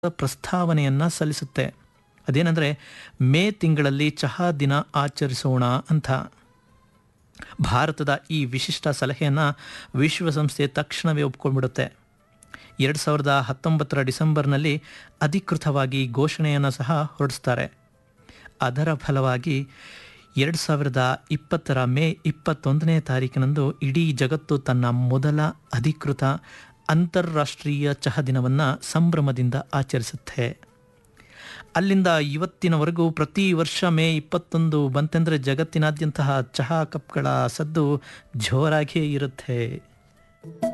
ಪ್ರಸ್ತಾವನೆಯನ್ನು ಸಲ್ಲಿಸುತ್ತೆ ಅದೇನೆಂದರೆ ಮೇ ತಿಂಗಳಲ್ಲಿ ಚಹಾ ದಿನ ಆಚರಿಸೋಣ ಅಂತ ಭಾರತದ ಈ ವಿಶಿಷ್ಟ ಸಲಹೆಯನ್ನು ವಿಶ್ವಸಂಸ್ಥೆ ತಕ್ಷಣವೇ ಒಪ್ಕೊಂಡ್ಬಿಡುತ್ತೆ ಎರಡು ಸಾವಿರದ ಹತ್ತೊಂಬತ್ತರ ಡಿಸೆಂಬರ್ನಲ್ಲಿ ಅಧಿಕೃತವಾಗಿ ಘೋಷಣೆಯನ್ನು ಸಹ ಹೊರಡಿಸ್ತಾರೆ ಅದರ ಫಲವಾಗಿ ಎರಡು ಸಾವಿರದ ಇಪ್ಪತ್ತರ ಮೇ ಇಪ್ಪತ್ತೊಂದನೇ ತಾರೀಕಿನಂದು ಇಡೀ ಜಗತ್ತು ತನ್ನ ಮೊದಲ ಅಧಿಕೃತ ಅಂತಾರಾಷ್ಟ್ರೀಯ ಚಹಾ ದಿನವನ್ನು ಸಂಭ್ರಮದಿಂದ ಆಚರಿಸುತ್ತೆ ಅಲ್ಲಿಂದ ಇವತ್ತಿನವರೆಗೂ ಪ್ರತಿ ವರ್ಷ ಮೇ ಇಪ್ಪತ್ತೊಂದು ಬಂತೆಂದರೆ ಜಗತ್ತಿನಾದ್ಯಂತಹ ಚಹಾ ಕಪ್ಗಳ ಸದ್ದು ಜೋರಾಗಿಯೇ ಇರುತ್ತೆ